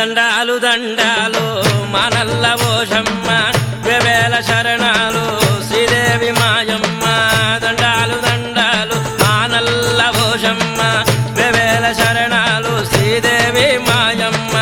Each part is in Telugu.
దండాలు దండాలు మా నల్ల ఓషమ్మ వేవేల శరణాలు శ్రీదేవి మాయమ్మ దండాలు దండాలు మా నల్ల ఓషమ్మ వేవేల శరణాలు శ్రీదేవి మాయమ్మ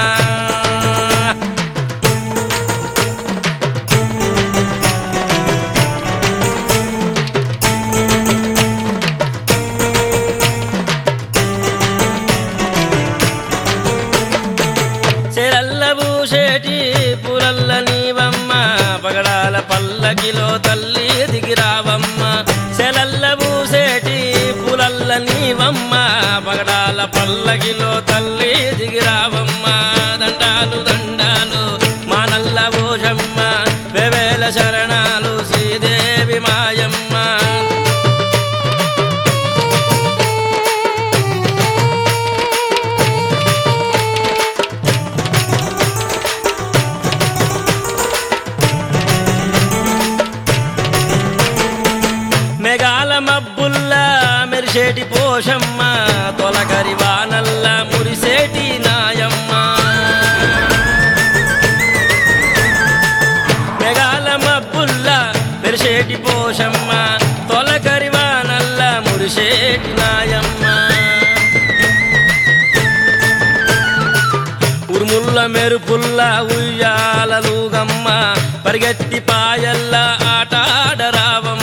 చెరల్ల పూసేటి పూలల్ల నీవమ్మ పగడాల పల్లకిలో తల్లి దిగిరావమ్మ చెలల్ల పూసేటి పూలల్ల నీవమ్మ పగడాల పల్లకిలో తల్లి దిగిరావమ్మ దండాలు దండాలు మా నల్ల భూషమ్మ వేవేల శరణాలు శ్రీదేవి మాయమ్మ మెగాల మబ్బుల్లా మెరిసేటి పోషమ్మ తొలగరి వానల్ల మురిసేటి నాయమ్మ మెగాల మబ్బుల్లా మెరిసేటి పోషమ్మ తొలగరి వానల్ల మురిసేటి నాయమ్మ ఉరుముల్ల మెరుపుల్ల ఉయ్యాలలుగమ్మ పరిగెత్తి పాయల్ల ఆటాడరావమ్మ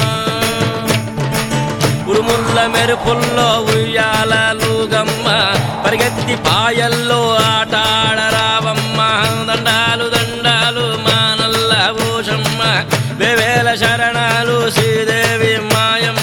ఉరుముల్ల మెరుపుల్లో ఉయ్యాలలుగమ్మ పరిగెత్తి పాయల్లో ఆటాడరావమ్మ దండాలు దండాలు మానల్ల భూషమ్మ వేవేల శరణాలు శ్రీదేవి మాయమ్మ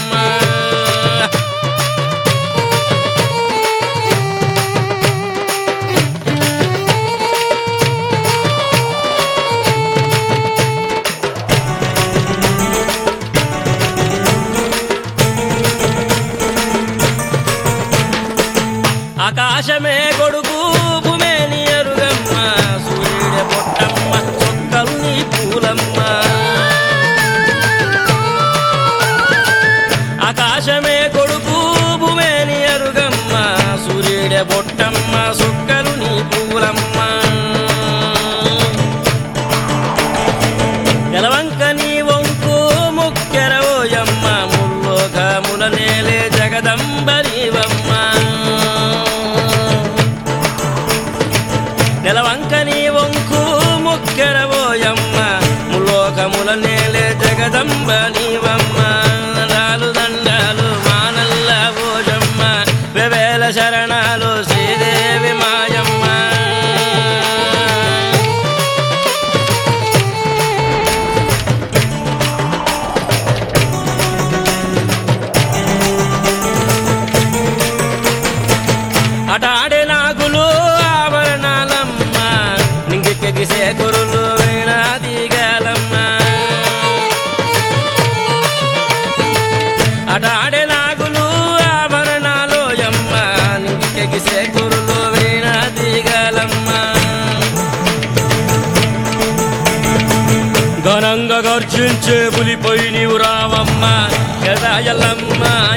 ఆకాశమే కొడుకు భూమేని ఎరుగమ్మ సూర్యుడే పొట్టమ్మ చొక్కలు నీ పూలమ్మ ఆకాశమే కొడుకు భూమేని ఎరుగమ్మ సూర్యుడే పొట్టమ్మ సుక్కలు నీ పూలమ్మ ఎలవంక నీ వంకు ముక్కెరవోయమ్మ ముల్లోకముల నేలే జగదంబరీవమ్మ నెలవంక నీ వంకు ముక్కెరవోయమ్మ ముల్లోకముల నేలే జగదంబ నీవమ్మ దండాలు దండాలు మానల్ల భోజమ్మ వెవేల శరణాలు శ్రీదేవి మాయమ్మ అటాడే నాగులు ఆభరణాలమ్మ నింగికెగిసే కురులు వీణాదిగాలమ్మ అటాడే నాగులు ఆభరణాలు యమ్మ నింగికెగిసే కురులు వీణాదిగాలమ్మ ఘనంగా గర్జించే పులిపోయి నీవు రావమ్మ ఎదాయలమ్మ